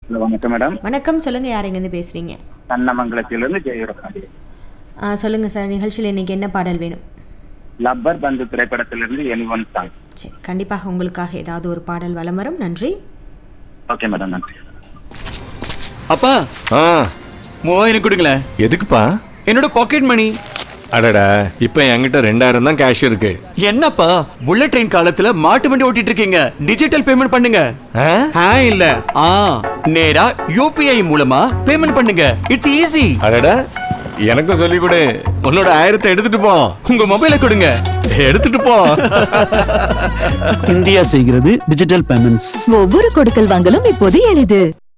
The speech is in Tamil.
ஹலோ வணக்கம் மேடம் வணக்கம் சொல்லுங்க யார் எங்கேருந்து பேசுறீங்க கண்ணமங்கலத்திலிருந்து ஜெயரகாடி ஆ, சொல்லுங்க சார் நிகழ்ச்சியில் இன்னைக்கு என்ன பாடல் வேணும் லப்பர் பந்து திரைப்படத்திலிருந்து எனி ஒன் சாங் சரி கண்டிப்பாக உங்களுக்காக ஏதாவது ஒரு பாடல் வலம் வரும் நன்றி ஓகே மேடம் நன்றி அப்பா ஆ மூவாயிரம் கொடுங்களேன் எதுக்குப்பா என்னோட பாக்கெட் மணி அடடா இப்ப என்கிட்ட ரெண்டாயிரம் தான் கேஷ் இருக்கு என்னப்பா புல்லட் ட்ரெயின் காலத்துல மாட்டு வண்டி ஓட்டிட்டு இருக்கீங்க டிஜிட்டல் பேமெண்ட் பண்ணுங்க ஆ? ஆ இல்ல ஆ நேரா யூபிஐ மூலமா பேமெண்ட் பண்ணுங்க இட்ஸ் ஈஸி அடடா எனக்கும் சொல்லி கொடு உன்னோட ஆயிரத்தை எடுத்துட்டு போ உங்க மொபைலை கொடுங்க எடுத்துட்டு போ இந்தியா செய்கிறது டிஜிட்டல் பேமெண்ட்ஸ் ஒவ்வொரு கொடுக்கல் வாங்கலும் இப்போது எளிது